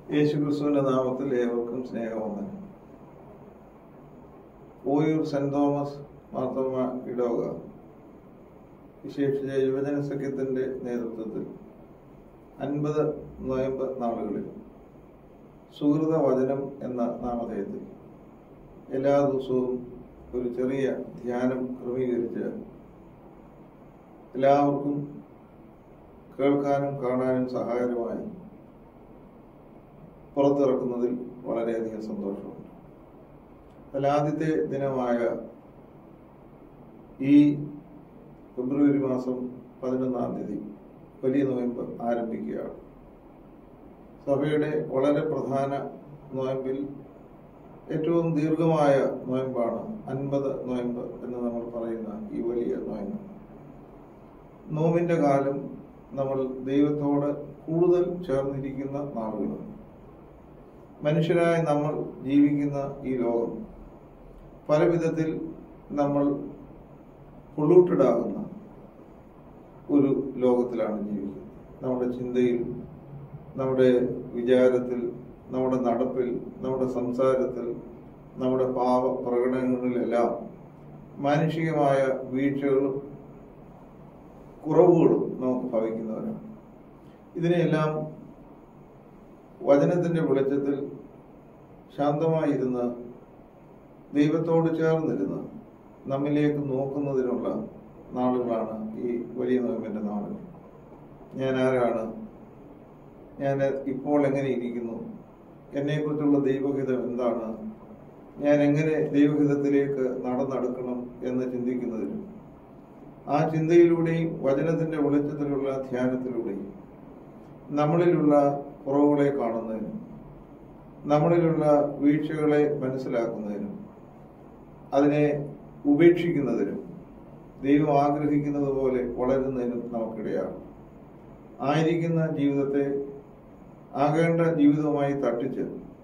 യേശുക്രിസ്തുവിന്റെ നാമത്തിൽ ഏവർക്കും സ്നേഹവന്ദനം ഓയൂർ സെന്റ് തോമസ് മാർത്തോമ ഇടവക വിശേഷിച്ച യുവജന സഖ്യത്തിന്റെ നേതൃത്വത്തിൽ അൻപത് നോയമ്പ് നാളുകളിൽ സുഹൃത വചനം എന്ന നാമധേയത്തിൽ എല്ലാ ദിവസവും ഒരു ചെറിയ ധ്യാനം ക്രമീകരിച്ച് എല്ലാവർക്കും കേൾക്കാനും കാണാനും സഹായകരമായി പുറത്തിറക്കുന്നതിൽ വളരെയധികം സന്തോഷമുണ്ട് അതിൽ ആദ്യത്തെ ദിനമായ ഈ ഫെബ്രുവരി മാസം പതിനൊന്നാം തീയതി വലിയ നോയമ്പ് ആരംഭിക്കുകയാണ് സഭയുടെ വളരെ പ്രധാന നോയമ്പിൽ ഏറ്റവും ദീർഘമായ നോയമ്പാണ് അൻപത് നോയമ്പ് എന്ന് നമ്മൾ പറയുന്ന ഈ വലിയ നോയമ്പ് നോമിന്റെ കാലം നമ്മൾ ദൈവത്തോട് കൂടുതൽ ചേർന്നിരിക്കുന്ന നാളുകളാണ് മനുഷ്യരായ നമ്മൾ ജീവിക്കുന്ന ഈ ലോകം പല വിധത്തിൽ നമ്മൾ പൊള്യൂട്ടഡ് ആകുന്ന ഒരു ലോകത്തിലാണ് ജീവിക്കുന്നത് നമ്മുടെ ചിന്തയിൽ നമ്മുടെ വിചാരത്തിൽ നമ്മുടെ നടപ്പിൽ നമ്മുടെ സംസാരത്തിൽ നമ്മുടെ ഭാവ പ്രകടനങ്ങളിലെല്ലാം മാനുഷികമായ വീഴ്ചകളും കുറവുകളും നമുക്ക് ഭവിക്കുന്നവരാണ് ഇതിനെയെല്ലാം വചനത്തിന്റെ വെളിച്ചത്തിൽ ശാന്തമായിരുന്ന് ദൈവത്തോട് ചേർന്നിരുന്ന് നമ്മിലേക്ക് നോക്കുന്നതിനുള്ള നാളുകളാണ് ഈ വലിയ നോയമ്പിന്റെ നാളുകൾ ഞാൻ ആരാണ് ഞാൻ ഇപ്പോൾ എങ്ങനെ ഇരിക്കുന്നു എന്നെക്കുറിച്ചുള്ള ദൈവഹിതം എന്താണ് ഞാൻ എങ്ങനെ ദൈവഹിതത്തിലേക്ക് നടന്നെടുക്കണം എന്ന് ചിന്തിക്കുന്നതിനും ആ ചിന്തയിലൂടെയും വചനത്തിന്റെ വെളിച്ചത്തിലുള്ള ധ്യാനത്തിലൂടെയും നമ്മളിലുള്ള കുറവുകളെ കാണുന്നതിനും നമ്മളിലുള്ള വീഴ്ചകളെ മനസ്സിലാക്കുന്നതിനും അതിനെ ഉപേക്ഷിക്കുന്നതിനും ദൈവം ആഗ്രഹിക്കുന്നത് പോലെ വളരുന്നതിനും നമുക്കിടയാണ് ആയിരിക്കുന്ന ജീവിതത്തെ ആകേണ്ട ജീവിതവുമായി തട്ടിച്ച്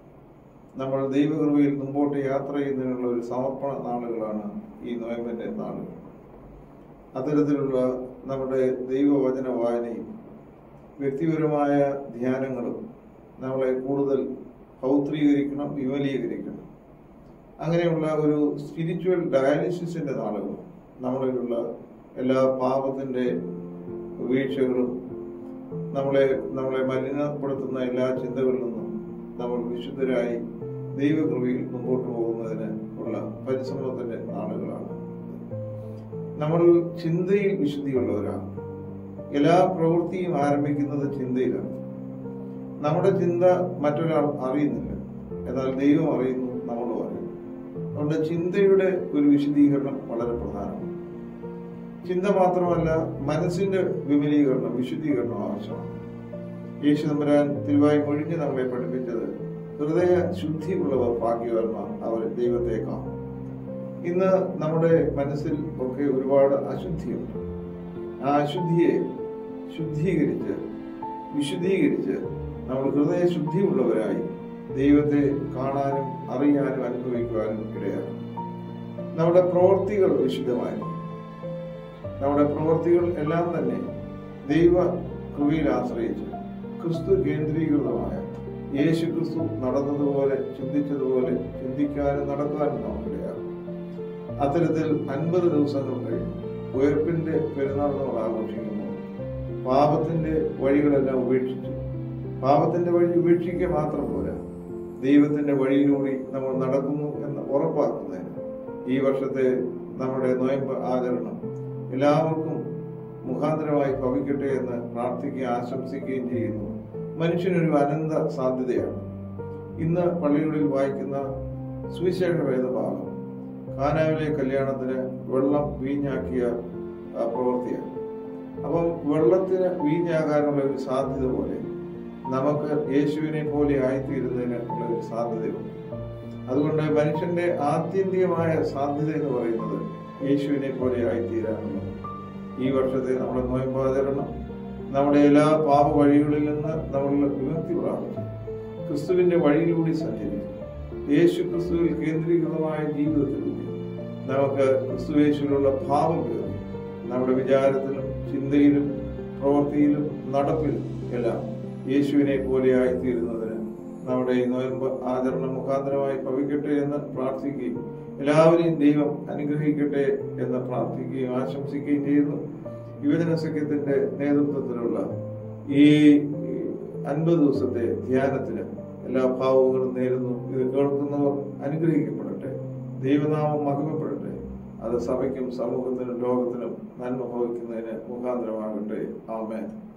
നമ്മൾ ദൈവകൃപയിൽ മുമ്പോട്ട് യാത്ര ചെയ്യുന്നതിനുള്ള ഒരു സമർപ്പണ നാളുകളാണ് ഈ നോയമ്പിന്റെ നാളുകൾ അത്തരത്തിലുള്ള നമ്മുടെ ദൈവവചന വായനയും വ്യക്തിപരമായ ധ്യാനങ്ങളും നമ്മളെ കൂടുതൽ പൗത്രീകരിക്കണം വിമലീകരിക്കണം അങ്ങനെയുള്ള ഒരു സ്പിരിച്വൽ ഡയാലിസിസിന്റെ നാളുകൾ നമ്മളിലുള്ള എല്ലാ പാപത്തിന്റെ വീഴ്ചകളും നമ്മളെ നമ്മളെ മലിനപ്പെടുത്തുന്ന എല്ലാ ചിന്തകളിൽ നിന്നും നമ്മൾ വിശുദ്ധരായി ദൈവകൃപയിൽ മുമ്പോട്ട് പോകുന്നതിന് ഉള്ള പരിശ്രമത്തിന്റെ നാളുകളാണ് നമ്മൾ ചിന്തയിൽ വിശുദ്ധിയുള്ളവരാണ് എല്ലാ പ്രവൃത്തിയും ആരംഭിക്കുന്നത് ചിന്തയിലാണ് നമ്മുടെ ചിന്ത മറ്റൊരാൾ അറിയുന്നില്ല എന്നാൽ ദൈവം അറിയുന്നു നമ്മളും അറിയുന്നു അതുകൊണ്ട് ചിന്തയുടെ ഒരു വിശദീകരണം വളരെ പ്രധാനമാണ് ചിന്ത മാത്രമല്ല മനസ്സിന്റെ വിമലീകരണം വിശുദ്ധീകരണം ആവശ്യമാണ് യേശു തമ്പുരാൻ തിരുവായി മൊഴിഞ്ഞ് നമ്മളെ പഠിപ്പിച്ചത് ഹൃദയ ശുദ്ധിയുള്ളവർ ഭാഗ്യവാന്മാർ അവർ ദൈവത്തെ കാണും ഇന്ന് നമ്മുടെ മനസ്സിൽ ഒക്കെ ഒരുപാട് അശുദ്ധിയുണ്ട് ആ അശുദ്ധിയെ ശുദ്ധീകരിച്ച് വിശുദ്ധീകരിച്ച് നമ്മൾ ഹൃദയ ശുദ്ധിയുള്ളവരായി ദൈവത്തെ കാണാനും അറിയാനും അനുഭവിക്കുവാനും ഇടയാണ് നമ്മുടെ പ്രവൃത്തികൾ വിശുദ്ധമായിരിക്കും നമ്മുടെ പ്രവൃത്തികൾ എല്ലാം തന്നെ ദൈവ കൃപയിൽ ആശ്രയിച്ച് ക്രിസ്തു കേന്ദ്രീകൃതമായ യേശു ക്രിസ്തു നടന്നതുപോലെ ചിന്തിച്ചതുപോലെ ചിന്തിക്കാനും നടക്കാനും നമുക്കിടയാണ് അത്തരത്തിൽ അൻപത് ദിവസങ്ങൾ കഴിഞ്ഞ് ഉയർപ്പിന്റെ പെരുന്നാൾ നമ്മൾ ആഘോഷിക്കുന്നു പാപത്തിന്റെ വഴികളെല്ലാം ഉപേക്ഷിച്ചു പാപത്തിന്റെ വഴി ഉപേക്ഷിക്കുക മാത്രം പോരാ ദൈവത്തിന്റെ വഴിയിലൂടെ നമ്മൾ നടക്കുന്നു എന്ന് ഉറപ്പാക്കുന്നതിന് ഈ വർഷത്തെ നമ്മുടെ നോയമ്പ് ആചരണം എല്ലാവർക്കും മുഖാന്തരമായി ഭവിക്കട്ടെ എന്ന് പ്രാർത്ഥിക്കുകയും ആശംസിക്കുകയും ചെയ്യുന്നു മനുഷ്യനൊരു അനന്ത സാധ്യതയാണ് ഇന്ന് പള്ളികളിൽ വായിക്കുന്ന സുവിശേഷ വേദഭാഗം കാനാവിലെ കല്യാണത്തിന് വെള്ളം വീഞ്ഞാക്കിയ പ്രവൃത്തിയാണ് അപ്പം വെള്ളത്തിന് വീഞ്ഞാകാനുള്ള ഒരു സാധ്യത പോലെ നമുക്ക് യേശുവിനെ പോലെ ആയിത്തീരുന്നതിന് ഉള്ള ഒരു സാധ്യതയുണ്ട് അതുകൊണ്ട് മനുഷ്യന്റെ ആത്യന്തികമായ സാധ്യത എന്ന് പറയുന്നത് യേശുവിനെ പോലെ ആയിത്തീരാനുള്ളത് ഈ വർഷത്തെ നമ്മുടെ നോയമ്പാചരണം നമ്മുടെ എല്ലാ പാപ വഴികളിൽ നിന്ന് നമ്മൾ വിമുക്തി പ്രാപിച്ചു ക്രിസ്തുവിന്റെ വഴിയിലൂടെ സഞ്ചരിച്ചു യേശു ക്രിസ്തുവിൽ കേന്ദ്രീകൃതമായ ജീവിതത്തിലൂടെ നമുക്ക് ക്രിസ്തുവേശുവിലുള്ള ഭാവം കയറി നമ്മുടെ വിചാരത്തിലും ചിന്തയിലും പ്രവൃത്തിയിലും നടപ്പിലും എല്ലാം യേശുവിനെ പോലെ ആയിത്തീരുന്നതിന് നമ്മുടെ ഈ നോയമ്പ് ആചരണം മുഖാന്തരമായി ഭവിക്കട്ടെ എന്ന് പ്രാർത്ഥിക്കുകയും എല്ലാവരെയും ദൈവം അനുഗ്രഹിക്കട്ടെ എന്ന് പ്രാർത്ഥിക്കുകയും ആശംസിക്കുകയും ചെയ്യുന്നു യുവജന സഖ്യത്തിന്റെ നേതൃത്വത്തിലുള്ള ഈ അൻപത് ദിവസത്തെ ധ്യാനത്തിന് എല്ലാ ഭാവങ്ങളും നേരുന്നു ഇത് കേൾക്കുന്നവർ അനുഗ്രഹിക്കപ്പെടട്ടെ ദൈവനാമം മഹിമപ്പെടട്ടെ അത് സഭയ്ക്കും സമൂഹത്തിനും ലോകത്തിനും നന്മ ഭവിക്കുന്നതിന് മുഖാന്തരമാകട്ടെ ആമേൻ